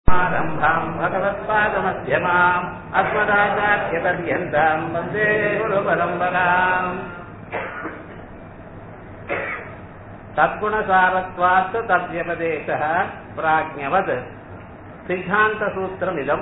आरम्भाम् भगवत्पादमध्यमाम् अस्मदाचार्यपर्यन्ताम् वन्दे गुरुपरम्पराम् तद्गुणसारत्वात् तद्व्यपदेशः प्राज्ञवत् सिद्धान्तसूत्रमिदम्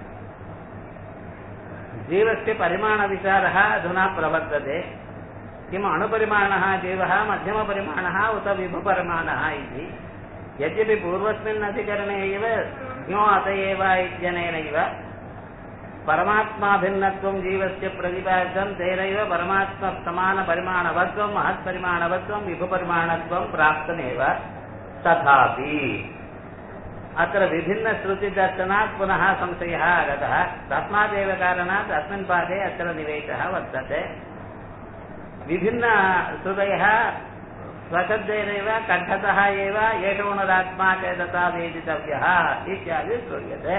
जीवस्य परिमाणविचारः अधुना प्रवर्तते किम् अणुपरिमाणः जीवः मध्यमपरिमाणः उत विभुपरिमाणः इति यद्यपि पूर्वस्मिन् अधिकरणे एव ज्ञो अत एव इत्यनेनैव परमात्माभिन्नत्वं जीवस्य प्रतिपादितं तेनैव परमात्मसमानपरिमाणवत्वं महत्परिमाणवत्वं विभुपरिमाणत्वं प्राप्तमेव तथापि अत्र विभिन्नश्रुतिदर्शनात् पुनः संशयः आगतः तस्मादेव कारणात् अस्मिन् पाठे अत्र निवेशः वर्तते विभिन्नश्रुतयः स्वशब्देनैव कण्ठतः एव एषोणरात्मा चेतसा वेदितव्यः इत्यादि श्रूयते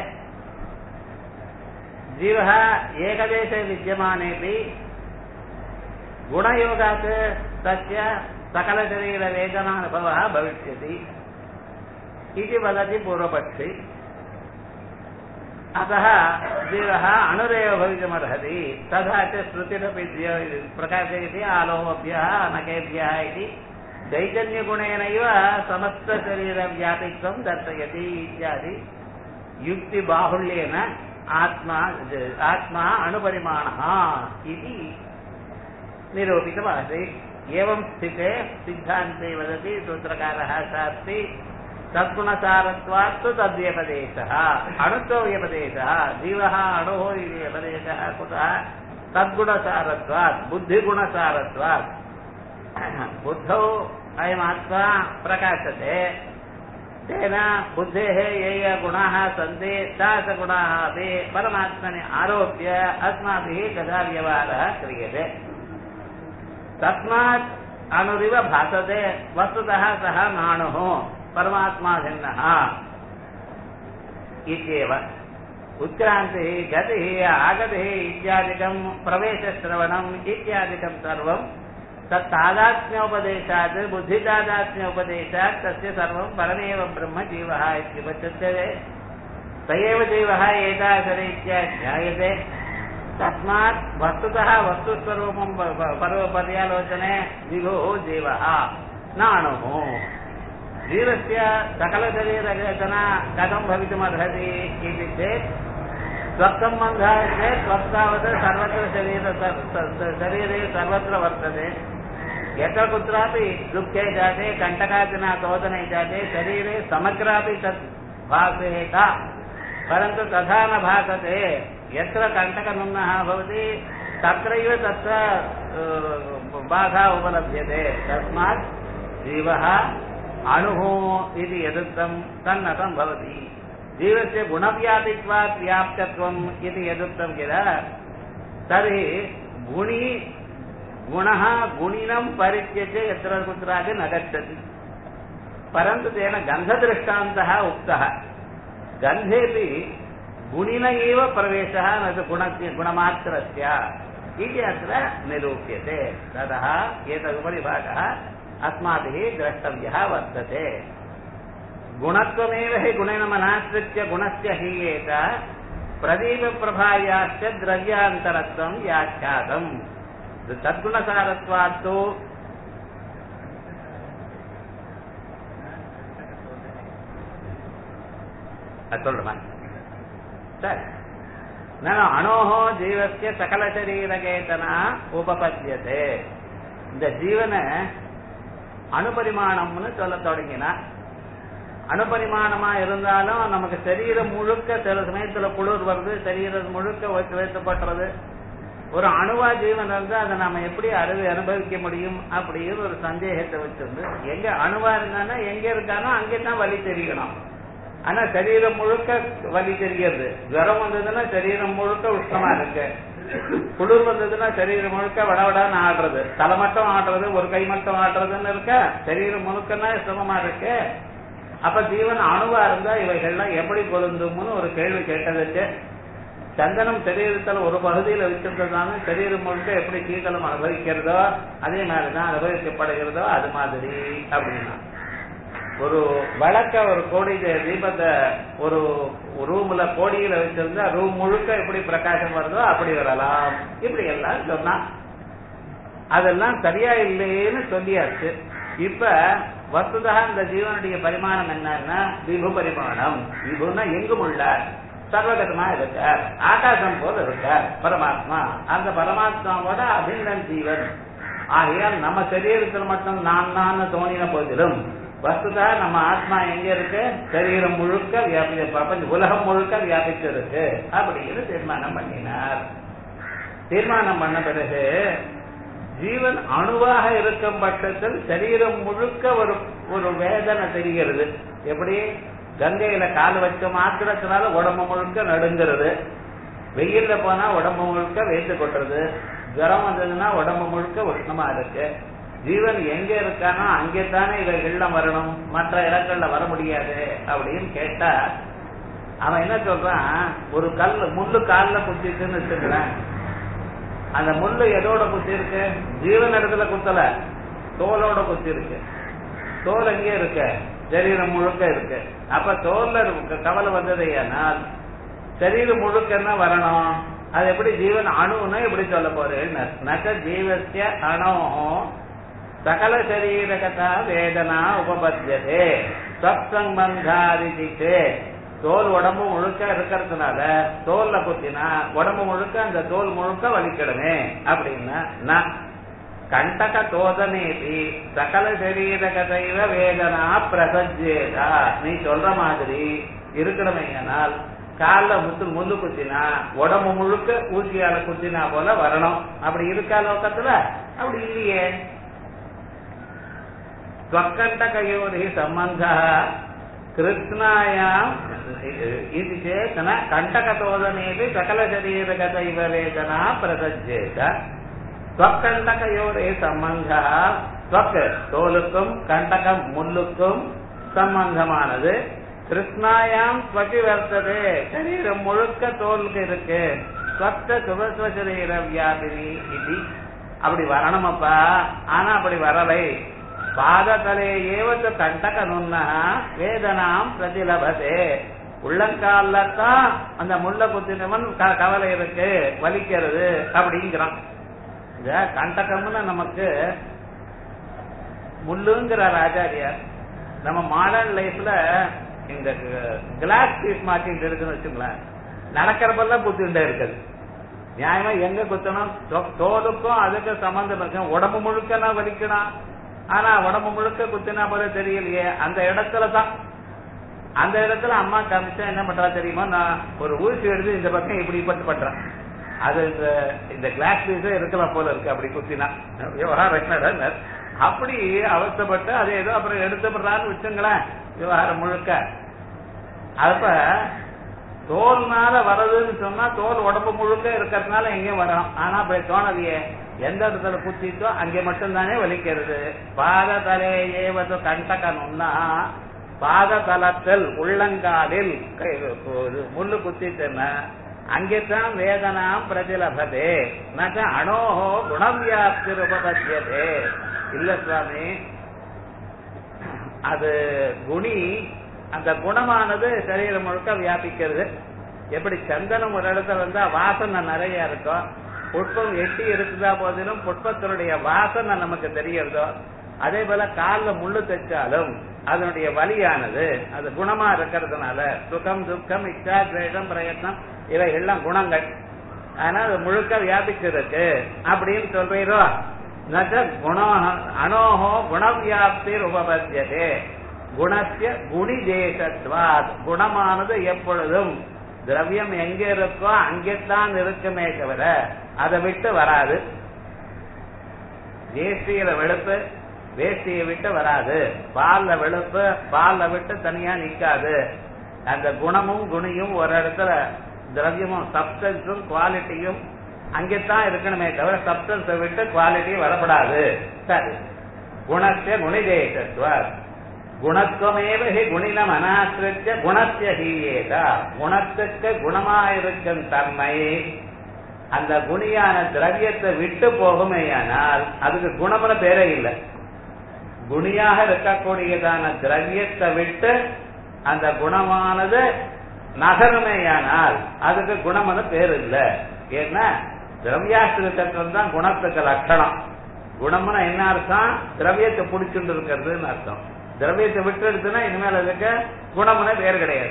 जीवः एकदेशे विद्यमानेपि गुणयोगात् तस्य सकलशरीरवेदनानुभवः भविष्यति इति वदति पूर्वपक्षी अतः जीवः अणुरेव भवितुमर्हति तथा च श्रुतिरपि प्रकाशयति आलोभ्यः अनकेभ्यः इति चैतन्यगुणेनैव समस्तशरीरव्यापित्वं दर्शयति इत्यादि युक्तिबाहुल्येन आत्मा आत्मा अणुपरिमाणः इति निरूपितमासीत् एवं स्थिते सिद्धान्ते वदति सूत्रकारः शास्त्री तद्गुणसारत्वात्तु तद्व्यपदेशः अणुत्व व्यपदेशः जीवः अणुः इति व्यपदेशः कुतः तद्गुणसारत्वात् बुद्धिगुणसारत्वात् बुद्धौ अयमात्मा प्रकाशते तेन बुद्धेः ये ये गुणाः सन्ति तादृशगुणाः अपि परमात्मनि आरोप्य अस्माभिः तथा व्यवहारः क्रियते तस्मात् अणुरिव भासते वस्तुतः सः नाणुः परमात्मा भिन्नः इत्येव उत्क्रान्तिः गतिः आगतिः इत्यादिकं प्रवेशश्रवणम् इत्यादिकं सर्वं तत्तादात्म्योपदेशात् बुद्धितादात्म्योपदेशात् तस्य सर्वं परमेव ब्रह्म जीवः इत्युपच्यते स एव जीवः एतादरीत्या ज्ञायते तस्मात् वस्तुतः वस्तुस्वरूपं पर्यालोचने विभुः जीवः नाणुः जीवस्य सकलशरीरवेदना कथं भवितुमर्हति इति चेत् त्वत्सम्बन्धः चेत् त्वत्तावत् सर्वत्र शरीर शरीरे सर्वत्र वर्तते यत्र कुत्रापि दुःखे जाते कण्टकादिना शोधने जाते शरीरे समग्रापि तत् भासेत परन्तु तथा न भासते यत्र कण्टकनुम्नः भवति तत्रैव तत्र बाधा उपलभ्यते तस्मात् जीवः अणुः इति यदुक्तं तन्नतं भवति जीवस्य गुणव्यापित्वात् व्याप्तत्वम् इति यदुक्तं किल तर्हि गुणी गुणः गुणिनं परित्यज्य यत्र कुत्रापि न गच्छति परन्तु तेन गन्धदृष्टान्तः उक्तः गन्धेपि गुणिन एव प्रवेशः न तु गुणस्य गुणमात्रस्य इति अत्र निरूप्यते ततः एतदुपरि भागः अस्माभिः द्रष्टव्यः वर्तते गुणत्वमेव हि गुणेनमनाश्रित्य गुणस्य हीयेत प्रदीपप्रभायाश्च द्रव्यान्तरत्वं व्याख्यातम् तद्गुणसारत्वात्तु சொல்றமா சரி நான் அணோஹோ ஜீவசிய சகல சரீரகேதனா உபபத்தியதே இந்த ஜீவனை அணுபரிமாணம்னு சொல்ல தொடங்கினா அணுபரிமாணமா இருந்தாலும் நமக்கு சரீரம் முழுக்க சில சமயத்துல குளிர் வருது சரீரம் முழுக்க வைத்துப்படுறது ஒரு அணுவா ஜீவன் இருந்தா அதை நம்ம எப்படி அறுவை அனுபவிக்க முடியும் அப்படின்னு ஒரு சந்தேகத்தை வச்சிருந்து எங்க அணுவா இருந்தானா எங்க இருக்கானோ அங்கேதான் வலி தெரியணும் ஆனா சரீரம் முழுக்க வலி தெரிகிறது ஜுரம் வந்ததுன்னா சரீரம் முழுக்க உஷ்ணமா இருக்கு குளிர் வந்ததுன்னா சரீரம் முழுக்க வடவடான்னு ஆடுறது தலை மட்டும் ஆடுறது ஒரு கை மட்டும் ஆடுறதுன்னு இருக்க சரீரம் முழுக்கன்னா சிரமமா இருக்கு அப்ப ஜீவன் அணுவா இருந்தா இவைகள்லாம் எப்படி பொருந்தும்னு ஒரு கேள்வி கேட்டதுக்கு சந்தனம் சரீரத்தில் ஒரு பகுதியில் வச்சிருந்ததான சரீரம் முழுக்க எப்படி சீதளம் அனுபவிக்கிறதோ அதே மாதிரிதான் அனுபவிக்கப்படுகிறதோ அது மாதிரி அப்படின்னா ஒரு விளக்க ஒரு கோடி தீ- தீபத்தை ஒரு ரூம்ல கோடியில வச்சிருந்தா ரூம் முழுக்க எப்படி பிரகாசம் வருதோ அப்படி வரலாம் இப்படி எல்லாம் சொன்னா அதெல்லாம் சரியா இல்லையேன்னு சொல்லியாச்சு இப்ப வஸ்துதா இந்த ஜீவனுடைய பரிமாணம் என்னன்னா விபு பரிமாணம் விபுன்னா எங்கும் உள்ளார் சர்வகதமா இருக்கார் ஆகாசம் போல இருக்கார் பரமாத்மா அந்த பரமாத்மாவோட அபிநன் ஜீவன் ஆகையால் நம்ம சரீரத்தில் மட்டும் நான் நான் தோணின போதிலும் வஸ்துதா நம்ம ஆத்மா எங்க இருக்கு சரீரம் முழுக்க வியாபி பிரபஞ்ச உலகம் முழுக்க வியாபிச்சு இருக்கு அப்படின்னு தீர்மானம் பண்ணினார் தீர்மானம் பண்ண பிறகு ஜீவன் அணுவாக இருக்கும் பட்சத்தில் சரீரம் முழுக்க ஒரு ஒரு வேதனை தெரிகிறது எப்படி கங்கையில கால் வச்ச மாத்திரத்தினால உடம்பு முழுக்க நடுங்கிறது வெயில்ல போனா உடம்பு முழுக்க வேத்து கொட்டுறது ஜுரம் வந்ததுன்னா உடம்பு முழுக்க உஷ்ணமா இருக்கு ஜீவன் எங்க இருக்கானோ அங்கே தானே இவைகள்லாம் வரணும் மற்ற இடங்கள்ல வர முடியாது அப்படின்னு கேட்டா அவன் என்ன சொல்றான் ஒரு கல் முள்ளு கால்ல குத்திட்டுன்னு வச்சுக்கிறேன் அந்த முள்ளு எதோட குத்தி இருக்கு ஜீவன் இடத்துல குத்தல தோலோட குத்தி இருக்கு தோல் எங்கே இருக்கு சரீரம் முழுக்க இருக்கு அப்ப தோல்ல இருக்க கவலை வந்தது ஆனால் சரீரம் முழுக்க என்ன வரணும் அது எப்படி ஜீவன் அணுன்னு எப்படி சொல்ல போறேன் நக ஜீவசிய அணோ சகல சரீரகதா வேதனா உபபத்தியதே சத்சம்பந்தாதிச்சே தோல் உடம்பு முழுக்க இருக்கிறதுனால தோல்ல குத்தினா உடம்பு முழுக்க அந்த தோல் முழுக்க வலிக்கிடுமே அப்படின்னா நான் கண்டக தோதனேபி சகல சரீரகதைவ வேதனா பிரசஜேதா நீ சொல்ற மாதிரி இருக்கணுமேனால் கால்ல முத்து முள்ளு குத்தினா உடம்பு முழுக்க ஊசியால குத்தினா போல வரணும் அப்படி இருக்கா லோகத்துல அப்படி இல்லையே त्वक्कण्टकयोः सम्बन्धः कृत्स्नायाम् इति चेत् न कण्टकतोदनेपि सकलशरीरगत इव वेदना प्रसज्येत त्वक्कण्टकयोः सम्बन्धः त्वक् தோலுக்கும் கண்டகம் முள்ளுக்கும் சம்பந்தமானது கிருஷ்ணாயாம் ஸ்வகி வர்த்ததே சரீரம் முழுக்க தோலுக்கு இருக்கு ஸ்வத்த சுபஸ்வ சரீர வியாபினி இது அப்படி வரணுமப்பா ஆனா அப்படி வரலை பாததலே ஏவத்து கண்டகனுன்னா வேதனாம் பிரதிலபதே உள்ளங்கால்ல தான் அந்த முள்ள குத்தினவன் க- கவலை இருக்கு வலிக்கிறது அப்படிங்கிறான் இந்த கண்டகம்னு நமக்கு முள்ளுங்கிறார் ஆச்சாரியார் நம்ம மாடர்ன் லைஃப்ல இந்த கிளாஸ் பீஸ் மாட்டிட்டு இருக்குன்னு வச்சுங்களேன் நடக்கிறப்பெல்லாம் குத்திண்டே இருக்குது நியாயமா எங்க குத்தணும் தோ- தோலுக்கும் அதுக்கு சம்பந்தம் இருக்கு உடம்பு முழுக்க வலிக்கணும் ஆனா உடம்பு முழுக்க குத்தினா போல தெரியலையே அந்த இடத்துல தான் அந்த இடத்துல அம்மா காமிச்சா என்ன பண்றா தெரியுமா நான் ஒரு ஊசி எடுத்து இந்த பக்கம் இப்படி பட்டு பண்றேன் அது இந்த இந்த கிளாஸ் பீஸே இருக்கலாம் போல இருக்கு அப்படி குத்தினா விவகாரம் என்னடா அப்படி அவசப்பட்டு அதை ஏதோ அப்புறம் எடுத்துப்படுறான்னு வச்சுங்களேன் விவகாரம் முழுக்க அப்ப தோல்னால வர்றதுன்னு சொன்னா தோல் உடம்பு முழுக்க இருக்கிறதுனால எங்கேயும் வரும் ஆனா அப்படி தோணலையே எந்த இடத்துல குத்திட்டோ அங்கே மட்டும்தானே வலிக்கிறது பாத தலே ஏவது கண்டகனுன்னா பாத தலத்தில் உள்ளங்காலில் கை- ஒரு முள்ளு குத்திட்டுன்னா அங்கேதான் வேதனாம் பிரதிலபதே நக அணோஹோ குணவியாப்தி உபபத்தியதே இல்ல சுவாமி அது குணி அந்த குணமானது சரீரம் முழுக்க வியாபிக்கிறது எப்படி சந்தனம் ஒரு இடத்துல இருந்தா வாசனை நிறைய இருக்கும் புஷ்பம் எட்டி இருக்குதா போதிலும் புஷ்பத்தினுடைய வாசனை நமக்கு தெரியறதோ அதே போல கால்ல முள்ளு தைச்சாலும் அதனுடைய வலியானது அது குணமா இருக்கிறதுனால சுகம் துக்கம் இச்சா துவேஷம் பிரயத்னம் இவைகள்லாம் குணங்கள் ஆனா அது முழுக்க வியாபிச்சிருக்கு அப்படின்னு சொல்றீரோ நச்ச குணோ அணோஹோ குணவியாப்தி உபபத்தியதே குணத்திய குணி தேசத்வாத் குணமானது எப்பொழுதும் திரவியம் எங்க இருக்கோ அங்கேத்தான் இருக்குமே தவிர அதை விட்டு வராது வேஷ்டியில வெளுப்பு வேஷ்டியை விட்டு வராது பால்ல வெளுப்பு பால்ல விட்டு தனியா நிக்காது அந்த குணமும் குணியும் ஒரு இடத்துல திரவியமும் சப்டன்ஸும் குவாலிட்டியும் அங்கேத்தான் இருக்கணுமே தவிர சப்டன்ஸை விட்டு குவாலிட்டி வரப்படாது சரி குணத்திய குணிதேசத்வர் குணத்துவமேவ ஹி குணினம் அனாசிரித்த குணத்திய ஹீயேதா குணத்துக்கு குணமாயிருக்கும் தன்மை அந்த குணியான திரவியத்தை விட்டு போகுமேயானால் அதுக்கு குணம்னு பேரே இல்லை குணியாக இருக்கக்கூடியதான திரவியத்தை விட்டு அந்த குணமானது நகருமேயானால் அதுக்கு குணம்னு பேர் இல்ல ஏன்னா திரவியாசிரிய தத்துவம் தான் குணத்துக்கு லட்சணம் குணம்னா என்ன அர்த்தம் திரவியத்தை பிடிச்சுட்டு இருக்கிறதுன்னு அர்த்தம் திரவியத்தை விட்டு எடுத்துனா இனிமேல் அதுக்கு குணம்னு பேர் கிடையாது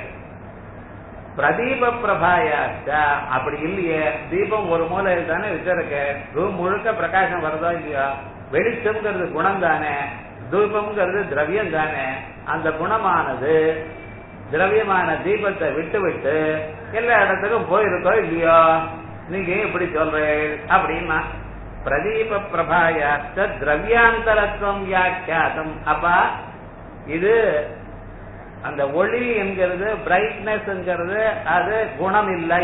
பிரதீப பிரபாயாச்ச அப்படி இல்லையே தீபம் ஒரு மூலையில் தானே வச்சிருக்க ரூம் முழுக்க பிரகாசம் வருதோ இல்லையோ வெளிச்சம்ங்கிறது குணம் தானே தூபம்ங்கிறது திரவியம் தானே அந்த குணமானது திரவியமான தீபத்தை விட்டு விட்டு எல்லா இடத்துக்கும் போயிருக்கோ இல்லையோ நீங்க ஏன் இப்படி சொல்றேன் அப்படின்னா பிரதீப பிரபாயாச்ச திரவியாந்தரத்துவம் வியாக்கியாதம் அப்பா இது அந்த ஒளி என்கிறது பிரைட்னஸ்ங்கிறது அது குணம் இல்லை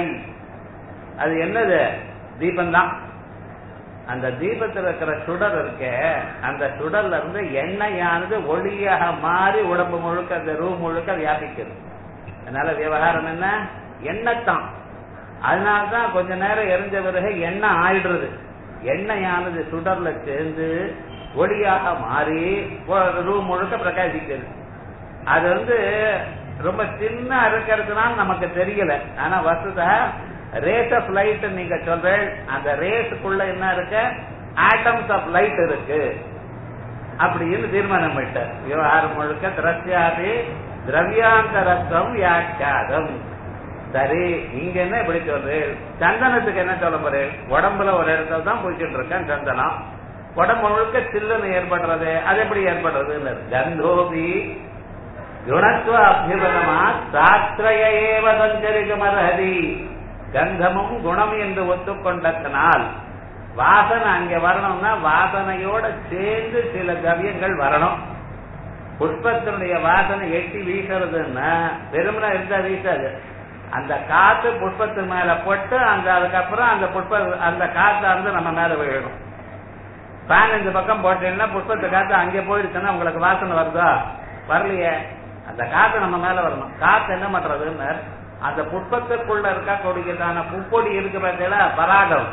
அது என்னது தீபம்தான் அந்த தீபத்தில் இருக்கிற சுடர் இருக்க அந்த சுடர்ல இருந்து எண்ணெயானது ஒளியாக மாறி உடம்பு முழுக்க அந்த ரூம் முழுக்க வியாபிக்குது அதனால விவகாரம் என்ன எண்ணெய்தான் அதனால்தான் கொஞ்ச நேரம் எரிஞ்ச பிறகு எண்ணெய் ஆயிடுறது எண்ணெயானது சுடர்ல சேர்ந்து ஒளியாக மாறி ரூம் முழுக்க பிரகாசிக்கிறது அது வந்து ரொம்ப சின்ன இருக்கிறதுனால நமக்கு தெரியல ஆனா வசத ரேஸ் ஆஃப் லைட் நீங்க சொல்றேன் அந்த ரேஸுக்குள்ள என்ன இருக்கு ஆட்டம்ஸ் ஆஃப் லைட் இருக்கு அப்படின்னு தீர்மானம் பண்ணிட்டார் விவகாரம் முழுக்க திரஸ்யாதி திரவியாந்தரத்துவம் வியாக்கியாதம் சரி இங்க என்ன இப்படி சொல்றேன் சந்தனத்துக்கு என்ன சொல்ல போறேன் உடம்புல ஒரு இடத்துல தான் போய்கிட்டு இருக்கேன் சந்தனம் உடம்பு முழுக்க சில்லுன்னு ஏற்படுறது அது எப்படி ஏற்படுறது கந்தோபி குணத்துவ அபிபதமா சாஸ்திரையேவ சஞ்சரிக்குமர்ஹதி கந்தமும் குணம் என்று ஒத்துக்கொண்டதனால் வாசனை அங்க வரணும்னா வாசனையோட சேர்ந்து சில திரவியங்கள் வரணும் புஷ்பத்தினுடைய வாசனை எட்டி வீசுறதுன்னா பெருமனா இருந்தா வீசாது அந்த காத்து புஷ்பத்து மேல போட்டு அந்த அதுக்கப்புறம் அந்த புஷ்ப அந்த காத்து வந்து நம்ம மேல விழணும் ஃபேன் இந்த பக்கம் போட்டீங்கன்னா புஷ்பத்து காத்து அங்கே போயிடுச்சுன்னா உங்களுக்கு வாசனை வருதா வரலையே அந்த காத்து நம்ம மேல வரணும் காத்து என்ன பண்றதுன்னு அந்த புஷ்பத்துக்குள்ள இருக்கக்கூடியதான புப்பொடி இருக்கு பார்த்தீங்களா பராகம்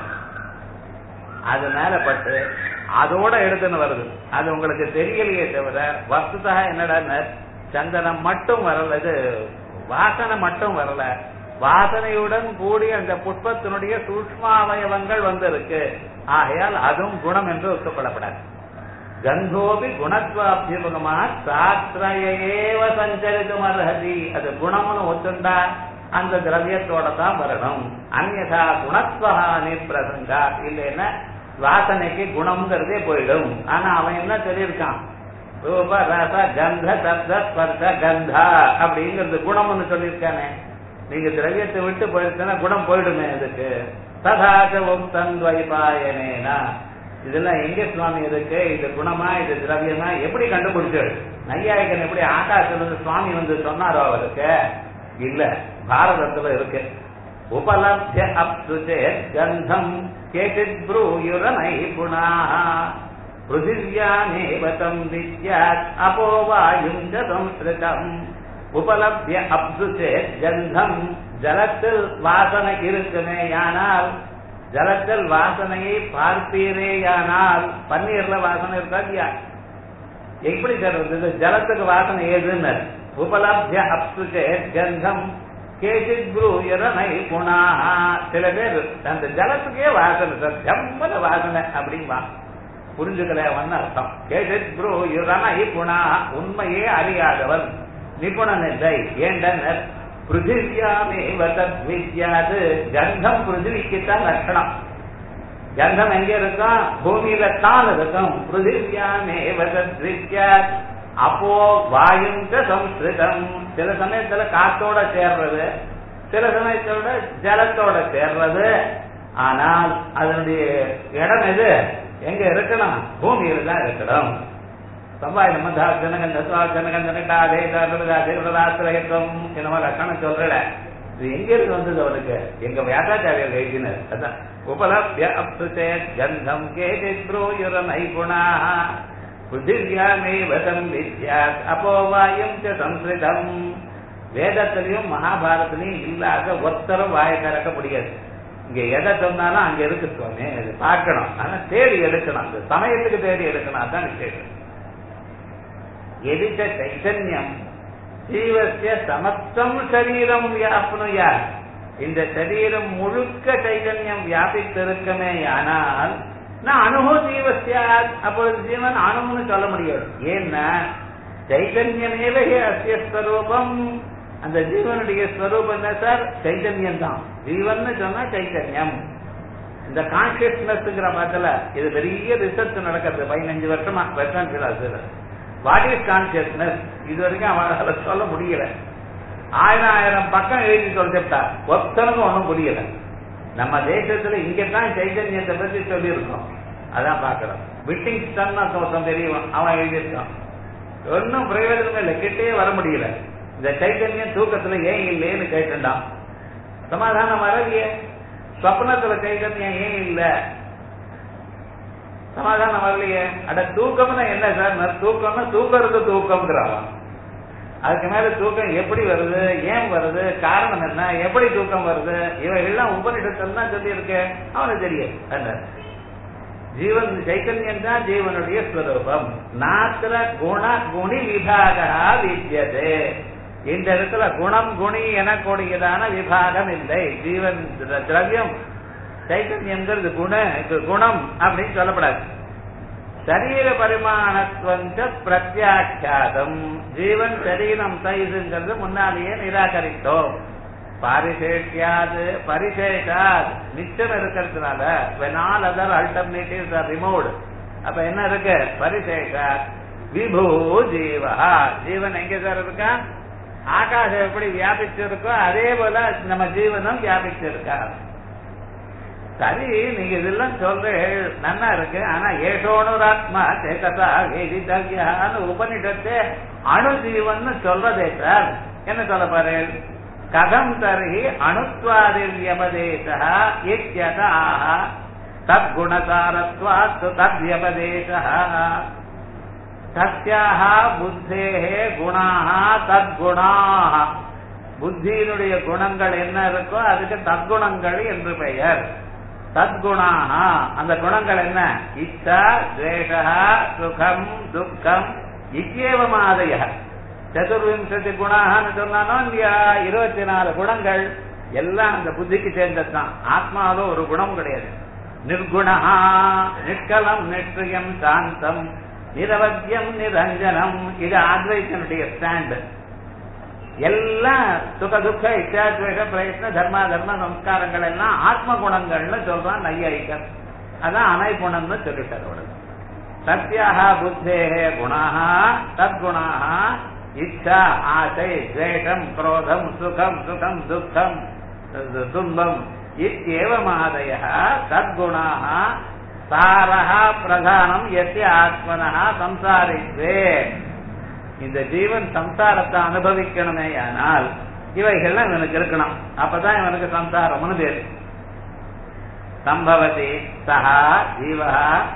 அது மேல பட்டு அதோட எடுத்துன்னு வருது அது உங்களுக்கு தெரியலையே தவிர வஸ்துதா என்னடா சந்தனம் மட்டும் வரல இது வாசனை மட்டும் வரல வாசனையுடன் கூடிய அந்த புஷ்பத்தினுடைய சூஷ்மாவயவங்கள் வந்திருக்கு ஆகையால் அதுவும் குணம் என்று ஒத்துக்கொள்ளப்படாது கந்தோபி குணத்வாபியமுகமா சாஸ்திரையேவ சஞ்சரித்தும் அர்ஹதி அது குணம்னு ஒத்துண்டா அந்த திரவியத்தோட தான் வரணும் அந்நதா குணத்வஹானி பிரசங்கா இல்லைன்னா வாசனைக்கு குணம்ங்கிறதே போயிடும் ஆனா அவன் என்ன சொல்லியிருக்கான் ரூப ரச கந்த சப்த ஸ்பர்ஷ கந்தா அப்படிங்கிறது குணம்னு சொல்லியிருக்கானே நீங்க திரவியத்தை விட்டு போயிடுச்சுன்னா குணம் போயிடுமே இதுக்கு ததாச்ச உக்தன் வைபாயனேனா இதெல்லாம் எங்க சுவாமி இருக்கு இது குணமா இது திரவியமா எப்படி கண்டுபிடிச்சது நையாயிகன் எப்படி ஆகாசத்துல சுவாமி வந்து சொன்னாரோ அவருக்கு இல்ல பாரதத்துல இருக்கு உபலப்ய அப்சுதே கந்தம் கேச்சித் ப்ரூயுரனை புனா பிருத்திவியானேவதம் வித்யாத் அபோவாயும் ச சம்ஸ்கிருதம் உபலப்ய அப்சுதே கந்தம் ஜலத்தில் வாசனை இருக்குமேயானால் ஜலத்தில் வாசனையை பார்ப்பீரேயானால் பன்னீர்ல வாசனை இருக்கா இல்லையா எப்படி சார் வந்தது ஜலத்துக்கு வாசனை ஏதுன்னு உபலப்ய அப்சுகே கந்தம் கேசித் ப்ரூயரனை குணா சில பேர் அந்த ஜலத்துக்கே வாசனை சார் ஜம்மன வாசனை அப்படின்பா புரிஞ்சுக்கல ஒன்னு அர்த்தம் கேசித் ப்ரூயரனை குணா உண்மையே அறியாதவன் நிபுணன் இல்லை ஏண்டனர் பிருத்திவியாமேவ தத்வித்யாது கந்தம் பிருத்திவிக்குத்தான் லட்சணம் கந்தம் எங்க இருக்கும் பூமியில தான் இருக்கும் பிருத்திவியாமேவ தத்வித்யாத் அப்போ வாயும் சம்ஸ்கிருதம் சில சமயத்துல காத்தோட சேர்றது சில சமயத்தோட ஜலத்தோட சேர்றது ஆனால் அதனுடைய இடம் எது எங்க இருக்கணும் பூமியில தான் இருக்கணும் சம்பாய் நம்ம ஜனகந்த ஜனகந்தனே தேவதாசிரயத்துவம் என்னமோ லட்சணம் சொல்றல இது எங்க இருந்து வந்தது அவனுக்கு எங்க வியாசாச்சாரியர் எழுதினர் அதான் உபலப்ய அப்சுதே கந்தம் கேஜித் ப்ரூயுரனை குணா புதிர்யாமேவதம் வித்யாத் அப்போவாயும் ச சம்ஸ்கிருதம் வேதத்திலையும் மகாபாரத்திலையும் இல்லாத ஒத்தரும் வாய திறக்க முடியாது இங்க எதை சொன்னாலும் அங்க இருக்கு சுவாமி அது பார்க்கணும் ஆனா தேடி எடுக்கணும் அந்த சமயத்துக்கு தேடி எடுக்கணும் அதான் விசேஷம் எதிச்ச சைத்தன்யம் ஜீவசிய சமஸ்தம் சரீரம் வியாப்னுயார் இந்த சரீரம் முழுக்க சைதன்யம் வியாபித்திருக்கமே ஆனால் நான் அணுகு ஜீவசியா அப்பொழுது ஜீவன் அணுகுன்னு சொல்ல முடியாது ஏன்னா சைதன்யமேவே அசிய ஸ்வரூபம் அந்த ஜீவனுடைய ஸ்வரூபம் என்ன சார் சைதன்யம் தான் ஜீவன் சொன்னா சைத்தன்யம் இந்த கான்சியஸ்னஸ்ங்கிற படத்துல இது பெரிய ரிசர்ச் நடக்கிறது பதினஞ்சு வருஷமா வெஸ்டர்ன் பிலாசபில வாட் இஸ் கான்சியஸ்னஸ் இது வரைக்கும் அவனால சொல்ல முடியல ஆயிரம் ஆயிரம் பக்கம் எழுதி சொல்லிட்டா ஒருத்தனுக்கும் ஒன்றும் புரியல நம்ம தேசத்துல இங்கதான் சைதன்யத்தை பத்தி சொல்லியிருக்கோம் அதான் பாக்குறோம் விட்டிங்ஸ்டன் ஒருத்தன் தெரியவன் அவன் எழுதியிருக்கான் ஒன்னும் பிரயோஜனமே இல்லை கிட்டே வர முடியல இந்த சைத்தன்யம் தூக்கத்துல ஏன் இல்லைன்னு கேட்டுட்டான் சமாதானம் வரலையே ஸ்வப்னத்துல சைதன்யம் ஏன் இல்ல சமாதானம் வரலையே அட தூக்கம்னா என்ன சார் தூக்கம்னா தூக்கறது தூக்கம்ங்கிறான் அதுக்கு மேல தூக்கம் எப்படி வருது ஏன் வருது காரணம் என்ன எப்படி தூக்கம் வருது இவைகள்லாம் உபனிடத்தில் தான் சொல்லி இருக்கு அவனுக்கு தெரியும் அந்த ஜீவன் சைத்தன்யம் தான் ஜீவனுடைய ஸ்வரூபம் நாத்திர குண குணி விபாக வித்தியதே இந்த இடத்துல குணம் குணி எனக்கூடியதான விபாகம் இல்லை ஜீவன் திரவியம் சைத்தன்யங்கிறது குண குணம் அப்படின்னு சொல்லப்படாது சரீர பரிமாணத்துவஞ்ச பிரத்யாட்சாதம் ஜீவன் சரீரம் சைதுங்கிறது முன்னாலேயே நிராகரித்தோம் பாரிசேஷியாது பரிசேஷாத் மிச்சம் இருக்கிறதுனால when all other alternatives are removed அப்ப என்ன இருக்கு பரிசேஷாத் விபூ ஜீவா ஜீவன் எங்க சார் இருக்கா ஆகாசம் எப்படி வியாபிச்சிருக்கோ அதே போல நம்ம ஜீவனும் வியாபிச்சிருக்கா சரி நீங்க இதெல்லாம் சொல்ற நன்னா இருக்கு ஆனா ஏஷோனுராத்மா சேகதா வேதிதவ்யான்னு உபனிடத்தை அணு ஜீவன் சொல்றதே சார் என்ன சொல்ல பாரு கதம் தர்ஹி அணுத்வாதிவியபதேசா இத்யதாக தத்குணசாரத்வாத் தத்வியபதேசா தஸ்யாக புத்தேः குணாக தத்குணாக புத்தியினுடைய குணங்கள் என்ன இருக்கோ அதுக்கு தத்குணங்கள் என்று பெயர் தத்குணாக அந்த குணங்கள் என்ன இச்சா துவேஷா சுகம் துக்கம் இக்கேவமாதய சதுர்விம்சதி குணான்னு சொன்னானோ இல்லையா இருபத்தி நாலு குணங்கள் எல்லாம் அந்த புத்திக்கு சேர்ந்ததுதான் ஆத்மாவில ஒரு குணம் கிடையாது நிர்குணா நிஷ்கலம் நிஷ்கிரியம் சாந்தம் நிரவத்தியம் நிரஞ்சனம் இது அத்வைத்தனுடைய ஸ்டாண்ட் எல்லாம் சுக துக்க இச்சாத்வேஷ பிரயத்ன தர்மா தர்ம சம்ஸ்காரங்கள் எல்லாம் ஆத்ம குணங்கள்னு சொல்றான் நையாயிக்கர் அதான் அனைகுணம்னு சொல்லிட்டார் அவளுக்கு சத்யாக புத்தே குணாக தத்குணாக இச்சா ஆசை துவேஷம் குரோதம் சுகம் சுகம் துக்கம் துன்பம் இத்தியேவமாதய தத்குணாக சாரஹ பிரதானம் எத்தி ஆத்மனஹ சம்சாரித்வே இந்த ஜீவன் சம்சாரத்தை அனுபவிக்கணுமே ஆனால் இவைகள்லாம் இவனுக்கு இருக்கணும் அப்பதான் இவனுக்கு சம்சாரம்னு பேரு சம்பவதி சஹா ஜீவா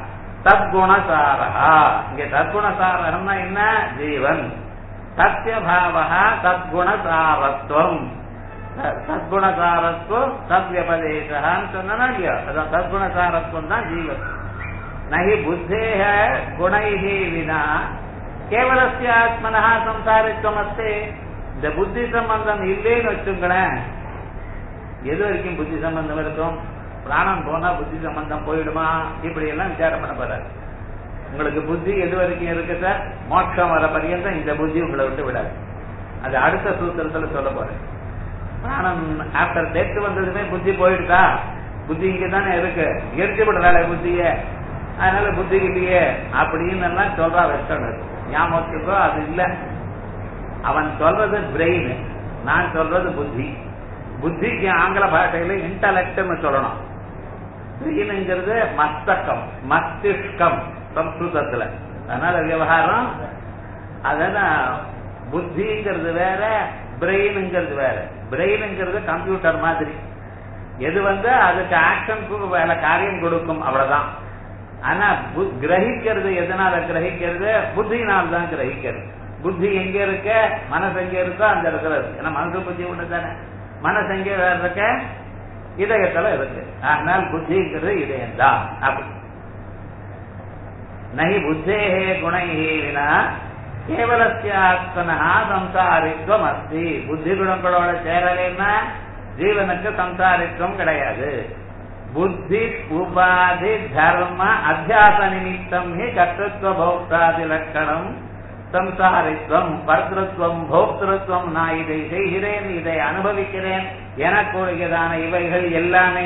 தத்குணசாரா இங்க தத்குணசாரம்னா என்ன ஜீவன் சத்திய பாவா தத்குணசாரத்துவம் சத்குணசாரத்துவம் தத்வியபதேசான்னு சொன்னா இல்லையா அதான் சத்குணசாரத்துவம் தான் ஜீவன் நகி புத்தேக குணைஹி வினா கேவலசிய ஆத்மனா சம்சாரித்துவம் அஸ்தே இந்த புத்தி சம்பந்தம் இல்லேன்னு வச்சுங்களேன் எது வரைக்கும் புத்தி சம்பந்தம் இருக்கும் பிராணம் போனா புத்தி சம்பந்தம் போயிடுமா இப்படி எல்லாம் விசாரம் பண்ண போறாரு உங்களுக்கு புத்தி எது வரைக்கும் இருக்கு சார் மோட்சம் வர பரியந்தம் இந்த புத்தி உங்களை விட்டு விடாது அது அடுத்த சூத்திரத்துல சொல்ல போறேன் பிராணம் ஆப்டர் டெத் வந்ததுமே புத்தி போயிடுதா புத்தி இங்க தானே இருக்கு எரிச்சு விடுறாளே புத்திய அதனால புத்தி இல்லையே அப்படின்னு எல்லாம் சொல்றா வெஸ்டர்ன் ஞாபகத்துக்கோ அது இல்ல அவன் சொல்றது பிரெயின் நான் சொல்றது புத்தி புத்திக்கு ஆங்கில பாஷையில இன்டலெக்ட்னு சொல்லணும் பிரெயினுங்கிறது மஸ்தகம் மஸ்திஷ்கம் சம்ஸ்கிருதத்துல அதனால விவகாரம் அதெல்லாம் புத்திங்கிறது வேற பிரெயினுங்கிறது வேற பிரெயினுங்கிறது கம்ப்யூட்டர் மாதிரி எது வந்து அதுக்கு ஆக்ஷனுக்கு வேலை காரியம் கொடுக்கும் அவ்வளவுதான் ஆனா கிரகிக்கிறது எதனால கிரகிக்கிறது புத்தியினால் தான் கிரகிக்கிறது புத்தி எங்க இருக்க மனசு எங்க இருக்கோ அந்த இடத்துல இருக்கு ஏன்னா மனசு புத்தி ஒண்ணு தானே மனசு எங்க இருக்க இதயத்துல இருக்கு ஆனால் புத்திங்கிறது இதயம் தான் அப்படி நகி புத்தேகே குணைஹி வினா கேவலஸ்யாத்மனா சம்சாரித்துவம் அஸ்தி புத்தி குணங்களோட சேரலைன்னா ஜீவனுக்கு சம்சாரித்துவம் கிடையாது புத்தி உபாதி தர்ம அத்தியாச நிமித்தம் ஹி கர்த்தத்துவ பௌத்தாதி லட்சணம் சம்சாரித்துவம் கர்த்தத்துவம் போக்திருத்துவம் நான் இதை செய்கிறேன் இதை அனுபவிக்கிறேன் எனக்குரியதான இவைகள் எல்லாமே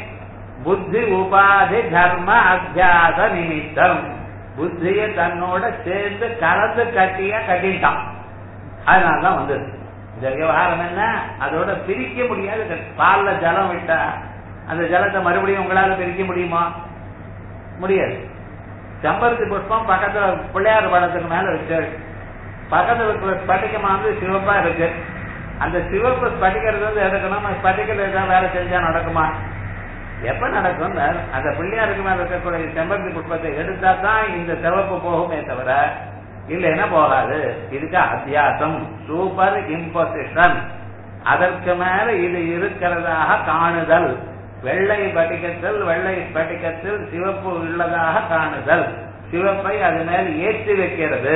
புத்தி உபாதி தர்ம அத்தியாச நிமித்தம் புத்தியை தன்னோட சேர்ந்து கலந்து கட்டிய கட்டிட்டான் அதனாலதான் வந்தது இந்த விவகாரம் என்ன அதோட பிரிக்க முடியாது பால்ல ஜலம் விட்டா அந்த ஜலத்தை மறுபடியும் உங்களால பிரிக்க முடியுமா முடியாது செம்பருத்தி புஷ்பம் பக்கத்துல பிள்ளையார் படத்துக்கு மேல வச்சு பக்கத்துல இருக்கிற ஸ்பட்டிகமா வந்து சிவப்பா இருக்கு அந்த சிவப்பு ஸ்பட்டிக்கிறது வந்து எடுக்கணும் ஸ்பட்டிக்கல் ஏதாவது வேலை செஞ்சா நடக்குமா எப்ப நடக்கும் அந்த பிள்ளையாருக்கு மேல இருக்கக்கூடிய செம்பருத்தி புஷ்பத்தை எடுத்தா தான் இந்த சிவப்பு போகுமே தவிர இல்லைன்னா போகாது இதுக்கு அத்தியாசம் சூப்பர் இம்போசிஷன் அதற்கு மேல இது இருக்கிறதாக காணுதல் வெள்ளை படிக்கத்தில் வெள்ளை படிக்கத்தில் சிவப்பு உள்ளதாக காணுதல் சிவப்பை அது மேல் ஏற்றி வைக்கிறது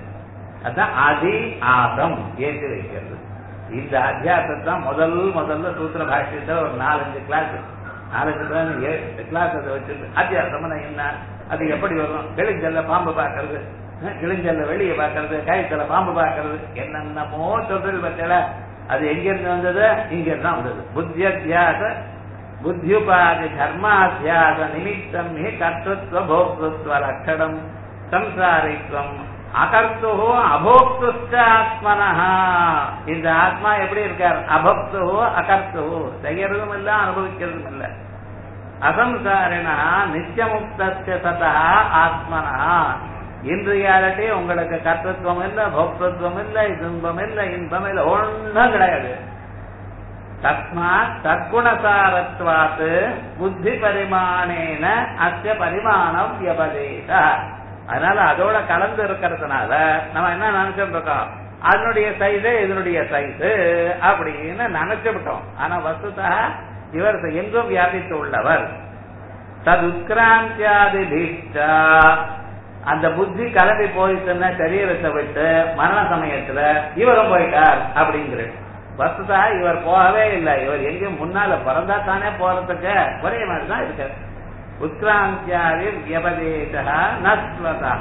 அதான் அதி ஆசம் ஏற்றி வைக்கிறது இந்த அத்தியாசத்தை தான் முதல் முதல்ல சூத்திர பாஷ்யத்தில் ஒரு நாலஞ்சு கிளாஸ் நாலஞ்சு கிளாஸ் ஏழு கிளாஸ் அதை வச்சிருக்கு அத்தியாசம்னா என்ன அது எப்படி வரும் கிழிஞ்சல்ல பாம்பு பார்க்கறது கிழிஞ்சல்ல வெளியே பார்க்கறது கயத்துல பாம்பு பார்க்கறது என்னென்னமோ சொல்றது பத்தில அது எங்க இருந்து வந்தது இங்க இருந்து வந்தது புத்தி அத்தியாச புத்தியுபாதி தர்மாத்தியாச நிமித்தம் ஹி கர்த்தத்வ போக்திருத்வ லட்சணம் சம்சாரித்வம் அகர்த்து அபோக்துஷ்ட ஆத்மனா இந்த ஆத்மா எப்படி இருக்கார் அபக்து அகர்த்து செய்யறதும் இல்ல அனுபவிக்கிறதும் இல்ல அசம்சாரினா நித்தியமுக்த சதா ஆத்மனா இன் ரியாலிட்டி உங்களுக்கு கர்த்தத்துவம் இல்ல போக்தத்துவம் இல்ல துன்பம் இல்ல இன்பம் இல்ல ஒன்றும் கிடையாது தஸ்மாத் தற்குணசாரத்வாத் புத்தி பரிமாணேன அத்திய பரிமாணம் வியபதேச அதனால அதோட கலந்து இருக்கிறதுனால நம்ம என்ன நினைச்சிட்டு இருக்கோம் அதனுடைய சைஸு இதனுடைய சைஸு அப்படின்னு நினைச்சுவிட்டோம் ஆனா வசுதா இவர் எங்கும் வியாபித்து உள்ளவர் தது உத்கிராந்தியாதி பீஷ்டா அந்த புத்தி கிளம்பி போயிட்டுன்னா சரீரத்தை விட்டு மரண சமயத்துல இவரும் போயிட்டார் அப்படிங்கிற வசுதா இவர் போகவே இல்லை இவர் எங்கேயும் முன்னால பிறந்தா தானே போறதுக்கு ஒரே மாதிரி தான் இருக்கு உத்கிராந்தியாதி வியபதேசா நஸ்வதா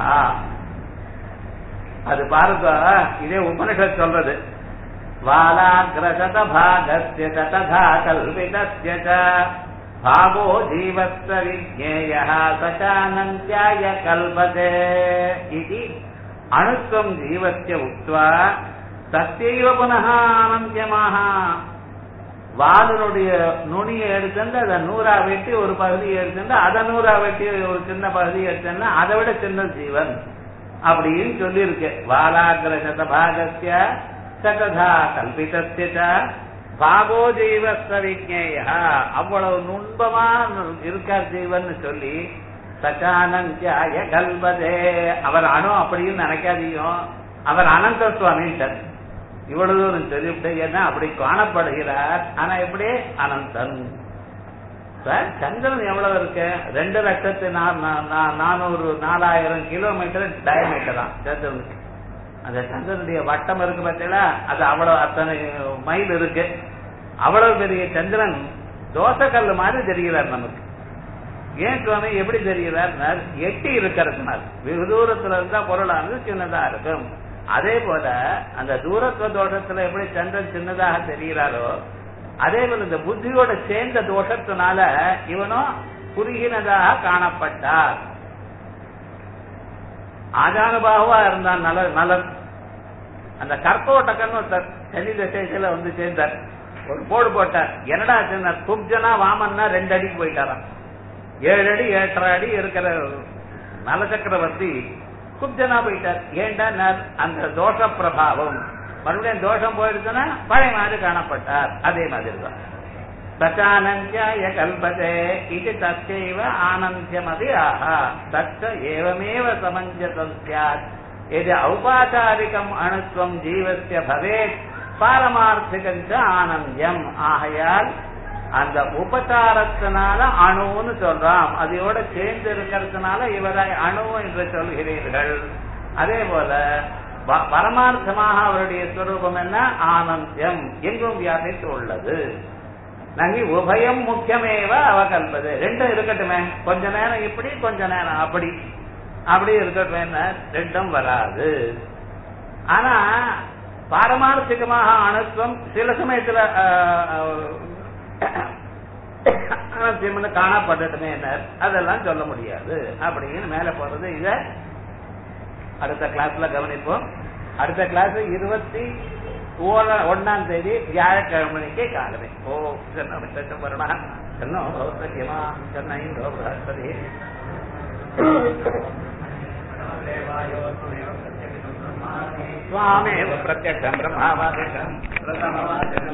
அது பாருங்க இதே உபனிஷத் சொல்றது வாலாகிரசத பாகஸ்ய ததா கல்பிதஸ்ய பாகோ ஜீவஸ்த விஜேய சசானந்தியாய கல்பதே இது அணுத்வம் ஜீவஸ்ய உக்த்வா தத்தைவ புனः அனந்தியமாக வாதனுடைய நுனியை எடுத்துட்டு அதை நூறா வெட்டி ஒரு பகுதியை எடுத்துட்டு அதை நூறா வெட்டி ஒரு சின்ன பகுதியை எடுத்தோம்னா அதை விட சின்ன ஜீவன் அப்படின்னு சொல்லியிருக்கு வாலாகிர சதபாகசிய சததா கல்பிதஸ்ய பாகோ ஜீவஸ்த விஜேயா அவ்வளவு நுண்பமா இருக்கார் ஜீவன் சொல்லி சச்சானந்தியாய கல்பதே அவர் அணு அப்படின்னு நினைக்காதீங்க அவர் அனந்த சுவாமின்ட்டார் இவ்வளவு தூரம் சொல்லிவிட்டு ஏன்னா அப்படி காணப்படுகிறார் ஆனா எப்படி அனந்தன் சார் சந்திரன் எவ்வளவு இருக்கு ரெண்டு லட்சத்து நானூறு நாலாயிரம் கிலோமீட்டர் டயமீட்டர் தான் சந்திரனுக்கு அந்த சந்திரனுடைய வட்டம் இருக்கு பார்த்தீங்களா அது அவ்வளவு அத்தனை மைல் இருக்கு அவ்வளவு பெரிய சந்திரன் தோசைக்கல் மாதிரி தெரிகிறார் நமக்கு ஏன் சுவாமி எப்படி தெரிகிறார் எட்டி இருக்கிறதுனால வெகு தூரத்துல இருந்தா பொருளானது சின்னதா இருக்கும் அதே போல அந்த தூரத்துவ தோஷத்துல எப்படி சந்திரன் சின்னதாக தெரிகிறாரோ அதே போல இந்த புத்தியோட சேர்ந்த தோஷத்தினால இவனும் குறுகினதாக காணப்பட்டார் ஆஜானுபாகுவா இருந்தான் நல நலன் அந்த கற்போட்டக்கன்னு சனி தசையில வந்து சேர்ந்தார் ஒரு போடு போட்டார் என்னடா சின்ன குப்ஜனா வாமன்னா ரெண்டு அடிக்கு போயிட்டாராம் ஏழு அடி ஏழரை அடி இருக்கிற நல சக்கரவர்த்தி குப்ஜனா போயிட்டார் ஏண்டா அந்த தோஷ பிரபாவம் மறுபடியும் தோஷம் போயிடுச்சுன்னா பழைய மாதிரி காணப்பட்டார் அதே மாதிரி தான் சச்சானந்தியாய கல்பதே இது தச்சைவ ஆனந்தியமதி ஆஹா தச்ச ஏவமேவ சமஞ்சசம் சியாத் எது ஔபாச்சாரிகம் அணுத்துவம் ஜீவசிய பவேத் பாரமார்த்திகஞ்ச ஆனந்தியம் ஆகையால் அந்த உபச்சாரத்தினால அணுன்னு சொல்றான் அதையோட சேர்ந்து இருக்கிறதுனால இவரை அணு என்று சொல்கிறீர்கள் அதே போல ப- பரமார்த்தமாக அவருடைய ஸ்வரூபம் என்ன ஆனந்தியம் எங்கும் வியாபித்து உள்ளது நகி உபயம் முக்கியமேவ அவகல்பது ரெண்டும் இருக்கட்டுமே கொஞ்ச நேரம் இப்படி கொஞ்ச நேரம் அப்படி அப்படி இருக்கட்டுமே ரெண்டும் வராது ஆனா பாரமார்த்திகமாக அணுத்துவம் சில சமயத்துல அனத்தியம் காணப்படட்டுமே என்ன அதெல்லாம் சொல்ல முடியாது அப்படின்னு மேல போறது இத அடுத்த கிளாஸ்ல கவனிப்போம் அடுத்த கிளாஸ் இருபத்தி ஓர- ஒண்ணாம் தேதி வியாழக்கிழமைக்கு காலமே ஓ சென்னம் வருணா சென்னோ சௌசக்கியமா சென்னை பிரகஸ்பதி स्वामेव प्रत्यक्षम् ब्रह्मावादिकम् प्रथमवादिकम्